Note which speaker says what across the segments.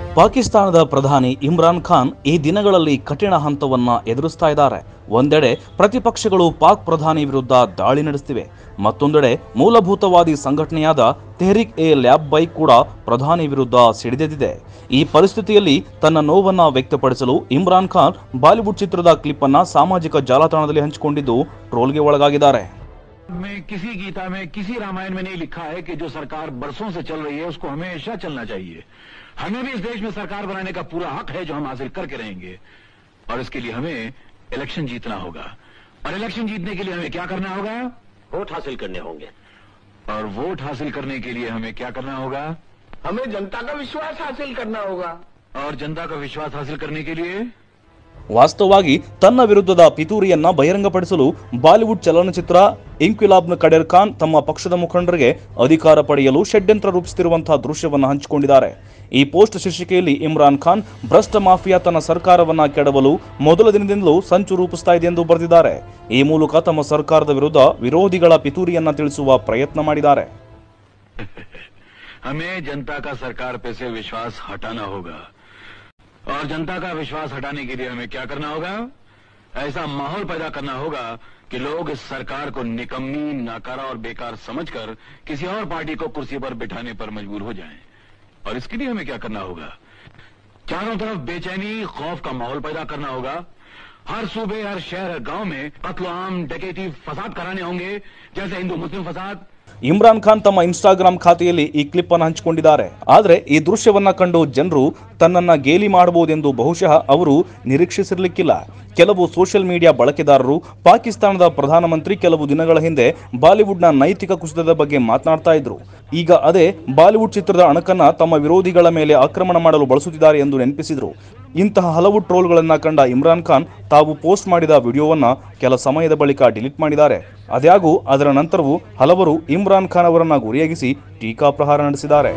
Speaker 1: ಪಾಕಿಸ್ತಾನದ ಪ್ರಧಾನಿ ಇಮ್ರಾನ್ ಖಾನ್ ಈ ದಿನಗಳಲ್ಲಿ ಕಠಿಣ ಹಂತವನ್ನ ಎದುರಿಸ್ತಾ ಇದ್ದಾರೆ ಒಂದೆಡೆ ಪ್ರತಿಪಕ್ಷಗಳು ಪಾಕ್ ಪ್ರಧಾನಿ ವಿರುದ್ಧ ದಾಳಿ ನಡೆಸುತ್ತಿವೆ ಮತ್ತೊಂದೆಡೆ ಮೂಲಭೂತವಾದಿ ಸಂಘಟನೆಯಾದ ತೆಹರಿಕ್ ಎ ಲ್ಯಾಬ್ ಬೈ ಕೂಡ ಪ್ರಧಾನಿ ವಿರುದ್ಧ ಸಿಡಿದೆದ್ದಿದೆ ಈ ಪರಿಸ್ಥಿತಿಯಲ್ಲಿ ತನ್ನ ನೋವನ್ನ ವ್ಯಕ್ತಪಡಿಸಲು ಇಮ್ರಾನ್ ಖಾನ್ ಬಾಲಿವುಡ್ ಚಿತ್ರದ ಕ್ಲಿಪ್ ಅನ್ನ ಸಾಮಾಜಿಕ ಜಾಲತಾಣದಲ್ಲಿ ಹಂಚಿಕೊಂಡಿದ್ದು ಟ್ರೋಲ್ಗೆ ಒಳಗಾಗಿದ್ದಾರೆ
Speaker 2: में किसी गीता में किसी रामायण में नहीं लिखा है कि जो सरकार बरसों से चल रही है उसको हमेशा चलना चाहिए हमें भी इस देश में सरकार बनाने का पूरा हक है जो हम हासिल करके रहेंगे और इसके लिए हमें इलेक्शन जीतना होगा और इलेक्शन जीतने के लिए हमें क्या करना होगा
Speaker 3: वोट हासिल करने होंगे
Speaker 2: और वोट हासिल करने के लिए हमें क्या करना होगा
Speaker 3: हमें जनता का विश्वास हासिल करना होगा
Speaker 2: और जनता का विश्वास हासिल करने के लिए
Speaker 1: ವಾಸ್ತವವಾಗಿ ತನ್ನ ವಿರುದ್ಧದ ಪಿತೂರಿಯನ್ನ ಬಹಿರಂಗಪಡಿಸಲು ಬಾಲಿವುಡ್ ಚಲನಚಿತ್ರ ಇಂಕ್ವಿಲಾಬ್ನ ಕಡೆರ್ ಖಾನ್ ತಮ್ಮ ಪಕ್ಷದ ಮುಖಂಡರಿಗೆ ಅಧಿಕಾರ ಪಡೆಯಲು ಷಡ್ಯಂತ್ರ ರೂಪಿಸುತ್ತಿರುವಂತಹ ದೃಶ್ಯವನ್ನು ಹಂಚಿಕೊಂಡಿದ್ದಾರೆ ಈ ಪೋಸ್ಟ್ ಶೀರ್ಷಿಕೆಯಲ್ಲಿ ಇಮ್ರಾನ್ ಖಾನ್ ಭ್ರಷ್ಟ ಮಾಫಿಯಾ ತನ್ನ ಸರ್ಕಾರವನ್ನ ಕೆಡವಲು ಮೊದಲ ದಿನದಿಂದಲೂ ಸಂಚು ರೂಪಿಸ್ತಾ ಇದೆ ಎಂದು ಬರೆದಿದ್ದಾರೆ ಈ ಮೂಲಕ ತಮ್ಮ ಸರ್ಕಾರದ ವಿರುದ್ಧ ವಿರೋಧಿಗಳ ಪಿತೂರಿಯನ್ನ ತಿಳಿಸುವ ಪ್ರಯತ್ನ ಮಾಡಿದ್ದಾರೆ
Speaker 2: हमें जनता का सरकार पे से विश्वास हटाना होगा और जनता का विश्वास हटाने के लिए हमें क्या करना होगा ऐसा माहौल पैदा करना होगा कि लोग इस सरकार को निकम्मी नाकारा और बेकार समझकर किसी और पार्टी को कुर्सी पर बिठाने पर मजबूर हो जाएं और इसके लिए हमें क्या करना होगा चारों तरफ बेचैनी खौफ का माहौल पैदा करना होगा हर सूबे हर शहर हर गांव में कत्ल आम डकैती फसाद कराने होंगे जैसे हिंदू मुस्लिम फसाद
Speaker 1: ಇಮ್ರಾನ್ ಖಾನ್ ತಮ್ಮ ಇನ್ಸ್ಟಾಗ್ರಾಂ ಖಾತೆಯಲ್ಲಿ ಈ ಕ್ಲಿಪ್ ಅನ್ನು ಹಂಚಿಕೊಂಡಿದ್ದಾರೆ ಆದರೆ ಈ ದೃಶ್ಯವನ್ನ ಕಂಡು ಜನರು ತನ್ನನ್ನ ಗೇಲಿ ಮಾಡಬಹುದೆಂದು ಬಹುಶಃ ಅವರು ನಿರೀಕ್ಷಿಸಿರ್ಲಿಕ್ಕಿಲ್ಲ ಕೆಲವು ಸೋಷಿಯಲ್ ಮೀಡಿಯಾ ಬಳಕೆದಾರರು ಪಾಕಿಸ್ತಾನದ ಪ್ರಧಾನಮಂತ್ರಿ ಕೆಲವು ದಿನಗಳ ಹಿಂದೆ ಬಾಲಿವುಡ್ನ ನೈತಿಕ ಕುಸಿತದ ಬಗ್ಗೆ ಮಾತನಾಡ್ತಾ ಇದ್ರು ಈಗ ಅದೇ ಬಾಲಿವುಡ್ ಚಿತ್ರದ ಅಣಕನ್ನ ತಮ್ಮ ವಿರೋಧಿಗಳ ಮೇಲೆ ಆಕ್ರಮಣ ಮಾಡಲು ಬಳಸುತ್ತಿದ್ದಾರೆ ಎಂದು ನೆನಪಿಸಿದ್ರು ಇಂತಹ ಹಲವು ಟ್ರೋಲ್ಗಳನ್ನ ಕಂಡ ಇಮ್ರಾನ್ ಖಾನ್ ತಾವು ಪೋಸ್ಟ್ ಮಾಡಿದ ವಿಡಿಯೋವನ್ನ ಕೆಲ ಸಮಯದ ಬಳಿಕ ಡಿಲೀಟ್ ಮಾಡಿದ್ದಾರೆ ಅದ್ಯಾಗೂ ಅದರ ನಂತರವೂ ಹಲವರು ಇಮ್ರಾನ್ ಖಾನ್ ಅವರನ್ನ ಗುರಿಯಾಗಿಸಿ ಟೀಕಾಪ್ರಹಾರ ನಡೆಸಿದ್ದಾರೆ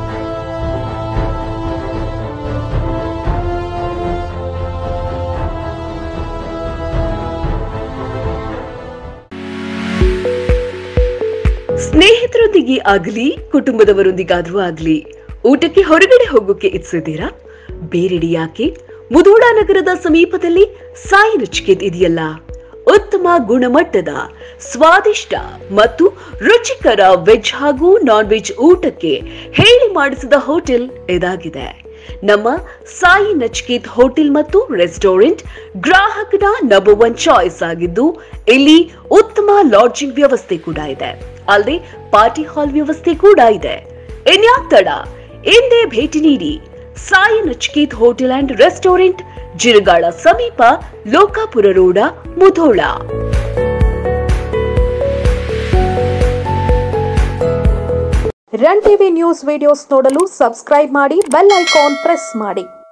Speaker 4: ಸ್ನೇಹಿತರೊಂದಿಗೆ ಆಗಲಿ ಕುಟುಂಬದವರೊಂದಿಗಾದ್ರೂ ಆಗ್ಲಿ ಊಟಕ್ಕೆ ಹೊರಗಡೆ ಹೋಗೋಕೆ ಇಚ್ಛಿದ್ದೀರಾ ಬೇರೆಡೆ ಯಾಕೆ ಮುಧೋಳ ನಗರದ ಸಮೀಪದಲ್ಲಿ ಸಾಯಿ ರುಚಿಕೆತ್ ಇದೆಯಲ್ಲ ಉತ್ತಮ ಗುಣಮಟ್ಟದ ಸ್ವಾದಿಷ್ಟ ಮತ್ತು ರುಚಿಕರ ವೆಜ್ ಹಾಗೂ ನಾನ್ ವೆಜ್ ಊಟಕ್ಕೆ ಹೇಳಿ ಮಾಡಿಸಿದ ಹೋಟೆಲ್ ಇದಾಗಿದೆ ನಮ್ಮ ಸಾಯಿ ನಚಿಕೇತ್ ಹೋಟೆಲ್ ಮತ್ತು ರೆಸ್ಟೋರೆಂಟ್ ಗ್ರಾಹಕನ ನಂಬರ್ ಒನ್ ಚಾಯ್ಸ್ ಆಗಿದ್ದು ಇಲ್ಲಿ ಉತ್ತಮ ಲಾಡ್ಜಿಂಗ್ ವ್ಯವಸ್ಥೆ ಕೂಡ ಇದೆ ಅಲ್ಲದೆ ಪಾರ್ಟಿ ಹಾಲ್ ವ್ಯವಸ್ಥೆ ಕೂಡ ಇದೆ ಇನ್ಯಾಕ್ ತಡ ಎಂದೇ ಭೇಟಿ ನೀಡಿ Sai Nachiket hotel and restaurant Jiragala ಸಮೀಪ Lokapur road Mudhol
Speaker 5: run TV news videos ನೋಡಲು ಸಬ್ಸ್ಕ್ರೈಬ್ ಮಾಡಿ ಬೆಲ್ ಐಕಾನ್ ಪ್ರೆಸ್ ಮಾಡಿ